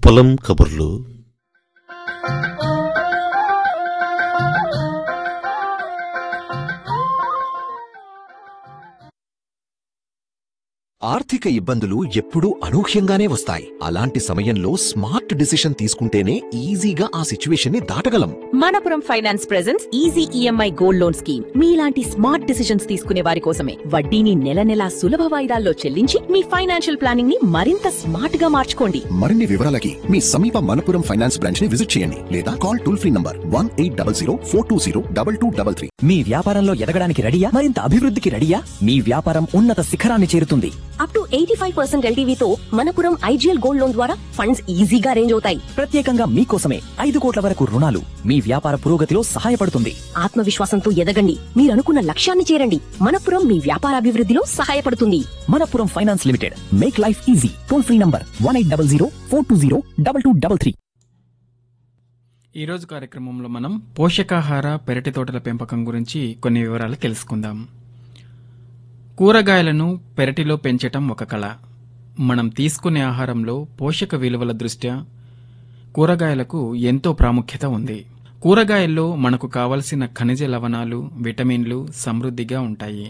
పొలం కబుర్లు ఆర్థిక ఇబ్బందులు ఎప్పుడూ అనూహ్యంగానే వస్తాయి అలాంటి సమయంలో స్మార్ట్ డిసిషన్ తీసుకుంటేనే ఈజీగా ఆ సిచ్యువేషన్ ని దాటగలం Manappuram finance presents easy EMI gold loan scheme మీలాంటి స్మార్ట్ డిసిషన్స్ తీసుకునే వారి కోసమే వడ్డీని నెల నెలా సులభ వాయిదాల్లో చెల్లించి మీ ఫైనాన్షియల్ ప్లానింగ్ ని మరింత స్మార్ట్ గా మార్చుకోండి మరిన్ని వివరాలకి మీ సమీప మనపురం ఫైనాన్స్ బ్రాంచ్ ని విజిట్ చేయండి లేదా call toll free number one eight double zero four two zero double two double three మీ వ్యాపారంలో ఎదగడానికి రెడీయా మరింత అభివృద్ధికి రెడీయా మీ వ్యాపారం ఉన్నత శిఖరాన్ని చేరుతుంది up to eighty five percent ఎల్టీవీతో మనపురం ఐజీఎల్ గోల్డ్ లోన్ ద్వారా ఫండ్స్ ఈజీగా రేంజ్ అవుతాయి ప్రత్యేకంగా మీకోసమే ఐదు కోట్ల వరకు రుణాలు మీ వ్యాపార పురోగతిలో సహాయపడుతుంది ఆత్మవిశ్వాసంతో ఎదగండి మీరు అనుకున్న లక్ష్యాన్ని చేరండి మనపురం మీ వ్యాపారాభివృద్ధిలో సహాయపడుతుంది Manappuram finance limited make life easy toll free number one eight double zero four two zero double two double three ఈరోజు కార్యక్రమంలో మనం పోషకాహార పెరటి తోటల పెంపకం గురించి కొన్ని వివరాలు తెలుసుకుందాం కూరగాయలను పెరటిలో పెంచటం ఒక కళ మనం తీసుకునే ఆహారంలో పోషక విలువల దృష్ట్యా కూరగాయలకు ఎంతో ప్రాముఖ్యత ఉంది కూరగాయల్లో మనకు కావలసిన ఖనిజ లవణాలు విటమిన్లు సమృద్ధిగా ఉంటాయి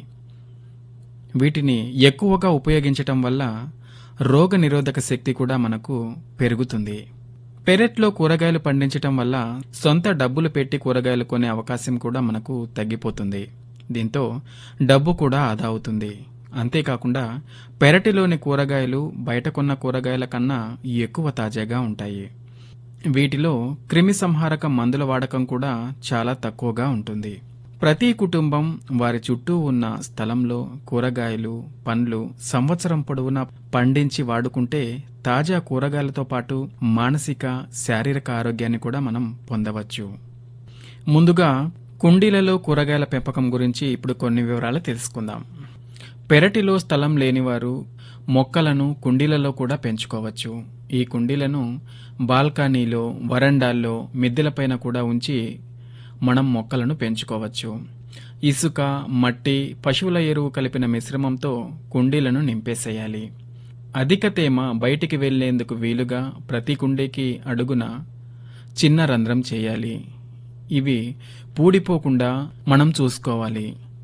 వీటిని ఎక్కువగా ఉపయోగించటం వల్ల రోగ నిరోధక శక్తి కూడా మనకు పెరుగుతుంది పెరట్లో కూరగాయలు పండించటం వల్ల సొంత డబ్బులు పెట్టి కూరగాయలు కొనే అవకాశం కూడా మనకు తగ్గిపోతుంది దీంతో డబ్బు కూడా ఆదా అవుతుంది అంతేకాకుండా పెరటిలోని కూరగాయలు బయట కొన్న కూరగాయల కన్నా ఎక్కువ తాజాగా ఉంటాయి వీటిలో క్రిమి సంహారక మందుల వాడకం కూడా చాలా తక్కువగా ఉంటుంది ప్రతి కుటుంబం వారి చుట్టూ ఉన్న స్థలంలో కూరగాయలు పండ్లు సంవత్సరం పొడవునా పండించి వాడుకుంటే తాజా కూరగాయలతో పాటు మానసిక శారీరక ఆరోగ్యాన్ని కూడా మనం పొందవచ్చు ముందుగా కుండీలలో కూరగాయల పెంపకం గురించి ఇప్పుడు కొన్ని వివరాలు తెలుసుకుందాం పెరటిలో స్థలం లేనివారు మొక్కలను కుండీలలో కూడా పెంచుకోవచ్చు ఈ కుండీలను బాల్కనీలో వరండాల్లో మిద్దెలపైన కూడా ఉంచి మనం మొక్కలను పెంచుకోవచ్చు ఇసుక మట్టి పశువుల ఎరువు కలిపిన మిశ్రమంతో కుండీలను నింపేసేయాలి అధిక తేమ బయటికి వెళ్లేందుకు వీలుగా ప్రతి కుండీకి అడుగున చిన్న రంధ్రం చేయాలి ఇవి పూడిపోకుండా మనం చూసుకోవాలి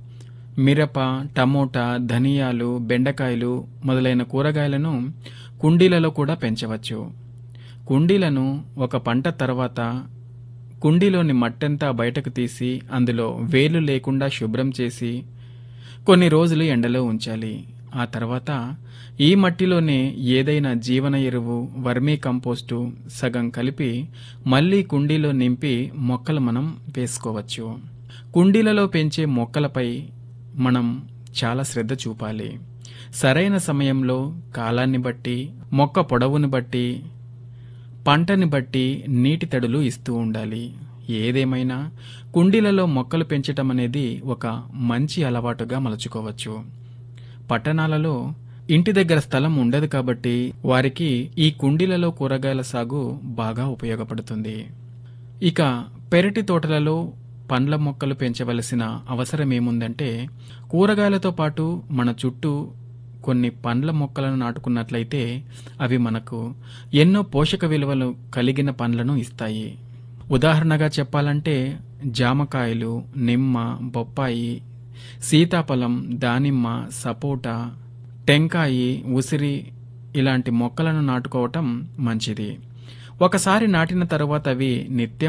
మిరప టమోటా ధనియాలు బెండకాయలు మొదలైన కూరగాయలను కుండీలలో కూడా పెంచవచ్చు కుండీలను ఒక పంట తర్వాత కుండీలోని మట్టంతా బయటకు తీసి అందులో వేలు లేకుండా శుభ్రం చేసి కొన్ని రోజులు ఎండలో ఉంచాలి ఆ తర్వాత ఈ మట్టిలోనే ఏదైనా జీవన ఎరువు వర్మీ కంపోస్టు సగం కలిపి మళ్ళీ కుండీలో నింపి మొక్కలు మనం వేసుకోవచ్చు కుండీలలో పెంచే మొక్కలపై మనం చాలా శ్రద్ధ చూపాలి సరైన సమయంలో కాలాన్ని బట్టి మొక్క పొడవును బట్టి పంటని బట్టి నీటి తడులు ఇస్తూ ఉండాలి ఏదేమైనా కుండీలలో మొక్కలు పెంచటం అనేది ఒక మంచి అలవాటుగా మలుచుకోవచ్చు పట్టణాలలో ఇంటి దగ్గర స్థలం ఉండదు కాబట్టి వారికి ఈ కుండీలలో కూరగాయల సాగు బాగా ఉపయోగపడుతుంది ఇక పెరటి తోటలలో పండ్ల మొక్కలు పెంచవలసిన అవసరం ఏముందంటే కూరగాయలతో పాటు మన చుట్టూ కొన్ని పండ్ల మొక్కలను నాటుకున్నట్లయితే అవి మనకు ఎన్నో పోషక విలువలు కలిగిన పండ్లను ఇస్తాయి ఉదాహరణగా చెప్పాలంటే జామకాయలు నిమ్మ బొప్పాయి సీతాఫలం దానిమ్మ సపోటా టెంకాయి ఉసిరి ఇలాంటి మొక్కలను నాటుకోవటం మంచిది ఒకసారి నాటిన తరువాత అవి నిత్యం